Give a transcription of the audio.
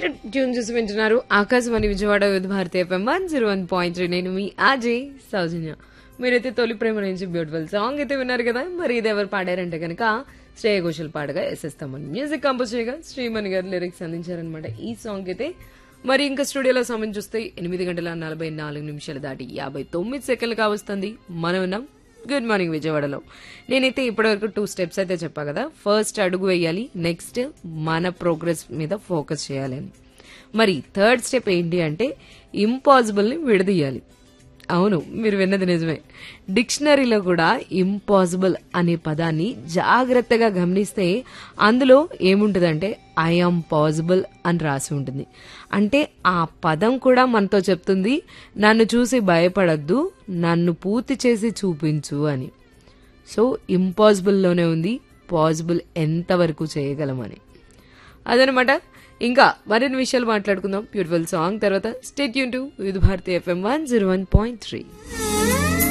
మీరు ట్యూన్ చేసి వింటున్నారు Akashvani Vijayawada Vividh Bharati F M one zero one point three నేను మీ అజయ్ సౌజన్య మీరైతే తొలి ప్రేమ నుంచి బ్యూటిఫుల్ సాంగ్ అయితే విన్నారు కదా మరి ఇది ఎవరు పాడారంటే కనుక శ్రేయ ఘోషల్ పాడగా ఎస్ఎస్ తమ్మన్ మ్యూజిక్ కంపోజ్ చేయగా శ్రీమణి గారు లిరిక్స్ అందించారనమాట ఈ సాంగ్ అయితే మరి ఇంకా స్టూడియోలో సమయం చూస్తే ఎనిమిది గంటల నలభై నాలుగు నిమిషాలు దాటి యాభై తొమ్మిది సెకండ్లు కావస్తుంది మనం ఉన్నాం గుడ్ మార్నింగ్ విజయవాడలో నేనైతే ఇప్పటివరకు టూ స్టెప్స్ అయితే చెప్పా కదా ఫస్ట్ అడుగు వేయాలి నెక్స్ట్ మన ప్రోగ్రెస్ మీద ఫోకస్ చేయాలి అని మరి థర్డ్ స్టెప్ ఏంటి అంటే ఇంపాసిబుల్ని విడదీయాలి అవును మీరు విన్నది నిజమే డిక్షనరీలో కూడా ఇంపాసిబుల్ అనే పదాన్ని జాగ్రత్తగా గమనిస్తే అందులో ఏముంటుందంటే ఐఆమ్ పాసిబుల్ అని రాసి ఉంటుంది అంటే ఆ పదం కూడా మనతో చెప్తుంది నన్ను చూసి భయపడద్దు నన్ను పూర్తి చేసి చూపించు అని సో ఇంపాసిబుల్లోనే ఉంది పాసిబుల్ ఎంతవరకు చేయగలమని అదనమాట ఇంకా మరిన్ని విషయాలు మాట్లాడుకుందాం బ్యూటిఫుల్ సాంగ్ తర్వాత స్టేట్ యూన్ to Vividh Bharati F M one zero one point three